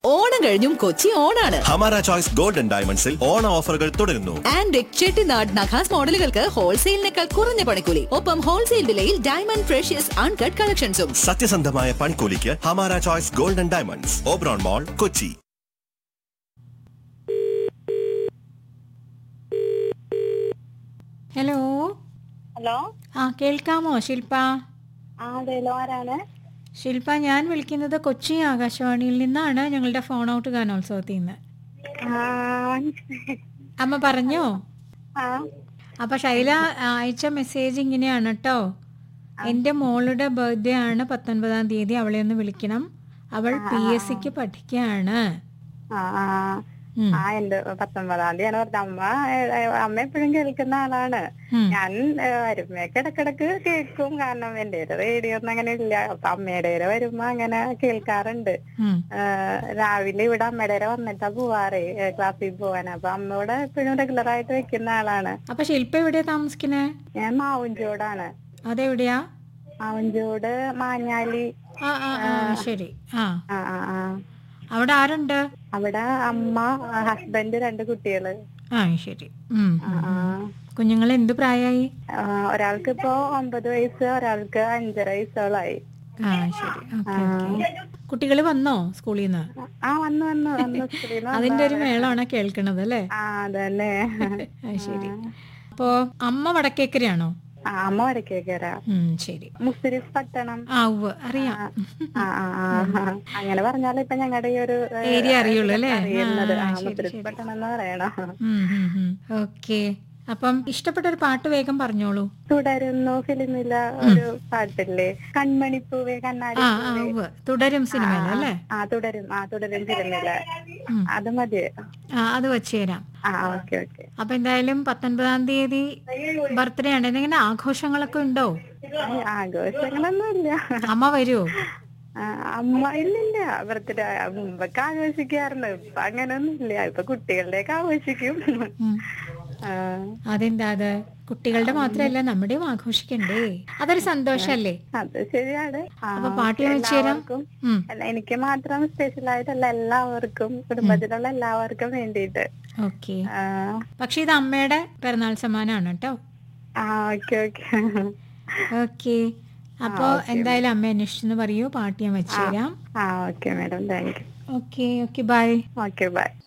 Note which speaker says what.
Speaker 1: ഓണം കഴിഞ്ഞും കൊച്ചി ഓണാണ്
Speaker 2: ഹമാര ചോയ്സ് ഗോൾഡൻ ഡയമണ്ട്സിൽ ഓണ ഓഫറുകൾ തുടരുന്നു
Speaker 1: ആൻഡ് ചെട്ടിനാട് നഖാസ് മോഡലുകൾക്ക് ഹോൾസെയിലിനേക്കാൾ കുറഞ്ഞ പണിക്കൂലി ഒപ്പം ഹോൾസെയിൽ വിലയിൽ ഡയമണ്ട് ഫ്രഷ്യസ് അൺകട്ട് കളക്ഷൻസും
Speaker 2: സത്യസന്ധമായ പണിക്കൂലിക്ക് ഹമാര choice golden diamonds Oberon Mall Kochi
Speaker 3: hello
Speaker 4: hello
Speaker 3: ആ കേൾക്കാമോ ശില്പ
Speaker 4: ആ അതേലോ ആരാണ്
Speaker 3: ശില്പ ഞാൻ വിളിക്കുന്നത് കൊച്ചി ആകാശവാണിയിൽ നിന്നാണ് ഞങ്ങളുടെ ഫോൺ ഔട്ട് ഗാനോത്സവത്തിൽ നിന്ന്
Speaker 4: ആ
Speaker 3: അമ്മ പറഞ്ഞോ
Speaker 4: ആ
Speaker 3: അപ്പൊ ശൈല അയച്ച മെസ്സേജ് ഇങ്ങനെയാണ് കേട്ടോ എൻ്റെ മോളുടെ ബർത്ത്ഡേ ആണ് പത്തൊൻപതാം തീയതി അവളെ ഒന്ന് വിളിക്കണം അവൾ പി എസ് സിക്ക് പഠിക്കുകയാണ്
Speaker 4: ആ ആ
Speaker 3: ഉം.
Speaker 4: ആ എന്റെ പത്തൊമ്പതാം തീയതിയാണ് പറഞ്ഞത് അമ്മ ഏ, ഏ, അമ്മ എപ്പോഴും കേൾക്കുന്ന ആളാണ്
Speaker 3: ഉം.
Speaker 4: ഞാൻ ഏ, വരുമ്പോഴൊക്കെ ഇടക്കിടക്ക് കേൾക്കും കാരണം എന്റെ റേഡിയോ ഒന്നും അങ്ങനെ ഇല്ല അപ്പൊ അമ്മയുടെ വരെ വരുമ്പോ അങ്ങനെ കേൾക്കാറുണ്ട്
Speaker 3: ഉം.
Speaker 4: ഏ, രാവിലെ ഇവിടെ അമ്മയുടെ വരെ വന്നിട്ടാ പോവാറേ ഏ, ക്ലാസ്സിൽ പോവാൻ അപ്പൊ അമ്മയോടെ എപ്പോഴും റെഗുലർ ആയിട്ട് വെക്കുന്ന ആളാണ്
Speaker 3: അപ്പൊ ശില്പ എവിടെയാ താമസിക്കണേ
Speaker 4: ഞാൻ മാവുംചോടാണ്
Speaker 3: അതെവിടെയാ
Speaker 4: മാവുംചോട് മാഞ്ഞാലി
Speaker 3: ആ ആ ആ ശരി ആ
Speaker 4: ആ ആ ആ
Speaker 3: അവിടെ ആരുണ്ട്
Speaker 4: അവിടെ അമ്മ ഹസ്ബൻഡ് രണ്ട് കുട്ടികള്
Speaker 3: ആ ശരി ഉം.
Speaker 4: ആ, ആ.
Speaker 3: കുഞ്ഞുങ്ങൾ എന്ത് പ്രായമായി
Speaker 4: ആ, ഒരാൾക്ക് ഇപ്പോ ഒമ്പത് വയസ്സ് ഒരാൾക്ക് അഞ്ചര വയസ്സോളായി
Speaker 3: ആ ശരി ഓക്കെ ഓക്കെ കുട്ടികൾ വന്നോ സ്കൂളിൽ നിന്ന്
Speaker 4: ആ വന്നു വന്നു വന്നു സ്കൂളിൽ നിന്ന്
Speaker 3: അതിന്റെ ഒരു മേളമാണ് കേൾക്കണത് അല്ലേ
Speaker 4: ആ അതന്നെ
Speaker 3: ആ ശരി അപ്പോ അമ്മ വടക്കേക്കരയാണോ
Speaker 4: ആ അമ്മ വരക്കേക്കരാ
Speaker 3: ഉം ശരി
Speaker 4: മുസ്ലിഫ് പട്ടണം
Speaker 3: ആ ഉവ്വ് അറിയാം
Speaker 4: ആ ആ ആ ആ. അങ്ങനെ പറഞ്ഞാൽ ഇപ്പൊ ഞങ്ങളുടെ ഈ ഒരു ഏ,
Speaker 3: ഏരിയ അറിയുള്ളൂ അല്ലേ
Speaker 4: അറിയുന്നത്
Speaker 3: ആ,
Speaker 4: ആ
Speaker 3: ശരി,
Speaker 4: മുസ്ലിഫ്
Speaker 3: ശരി.
Speaker 4: പട്ടണം എന്ന് പറയണം
Speaker 3: ഓക്കെ അപ്പം ഇഷ്ടപ്പെട്ട ഒരു പാട്ട് വേഗം പറഞ്ഞോളൂ
Speaker 4: തുടരുന്നു ഫിലിമില ഒരു പാട്ടില്ലേ കൺമണിപ്പൂവേ കണ്ണാടി
Speaker 3: ആ ആ ഉവ്വ് തുടരും സിനിമയിൽ അല്ലേ
Speaker 4: ആ തുടരും ആ തുടരും ഫിലിമില
Speaker 3: ഉം.
Speaker 4: അത് മതി
Speaker 3: ആ അത് വെച്ച് തരാം
Speaker 4: ആ ഓക്കെ ഓക്കെ
Speaker 3: അപ്പൊ എന്തായാലും പത്തൊൻപതാം തീയതി ബർത്ത്ഡേ ആണ് എന്തെങ്കിലും ആഘോഷങ്ങളൊക്കെ ഉണ്ടോ
Speaker 4: ആഘോഷങ്ങളൊന്നുമില്ല
Speaker 3: അമ്മ വരുമോ
Speaker 4: ആ, അമ്മ ഇല്ലില്ല ബർത്ത്ഡേ മുമ്പൊക്കെ ആഘോഷിക്കാറുണ്ട് ഇപ്പൊ അങ്ങനെയൊന്നുമില്ല ഇപ്പൊ കുട്ടികളുടെയൊക്കെ ആഘോഷിക്കും
Speaker 3: ഉം.
Speaker 4: ആ,
Speaker 3: അതെന്താ അത് കുട്ടികളുടെ മാത്രമല്ല നമ്മുടെയും ആഘോഷിക്കണ്ടേ അതൊരു സന്തോഷല്ലേ
Speaker 4: അത് ശരിയാണ് ആ,
Speaker 3: അപ്പൊ പാട്ട് ചോദിച്ചു തരാം
Speaker 4: എല്ലാവർക്കും
Speaker 3: ഉം.
Speaker 4: അല്ല എനിക്ക് മാത്രം സ്പെഷ്യൽ ആയിട്ടല്ല എല്ലാവർക്കും കുടുംബത്തിലുള്ള എല്ലാവർക്കും വേണ്ടിയിട്ട്
Speaker 3: ഓക്കെ
Speaker 4: ആ,
Speaker 3: പക്ഷെ ഇത് അമ്മയുടെ പിറന്നാൾ സമ്മാനമാണ് കേട്ടോ
Speaker 4: ആ ഓക്കെ ഓക്കെ
Speaker 3: ഓക്കെ അപ്പോ എന്തായാലും അമ്മ അന്വേഷിച്ചെന്ന് പറയൂ പാട്ട് ഞാൻ വെച്ചു തരാം
Speaker 4: ആ okay madam thank you
Speaker 3: okay okay bye
Speaker 4: okay by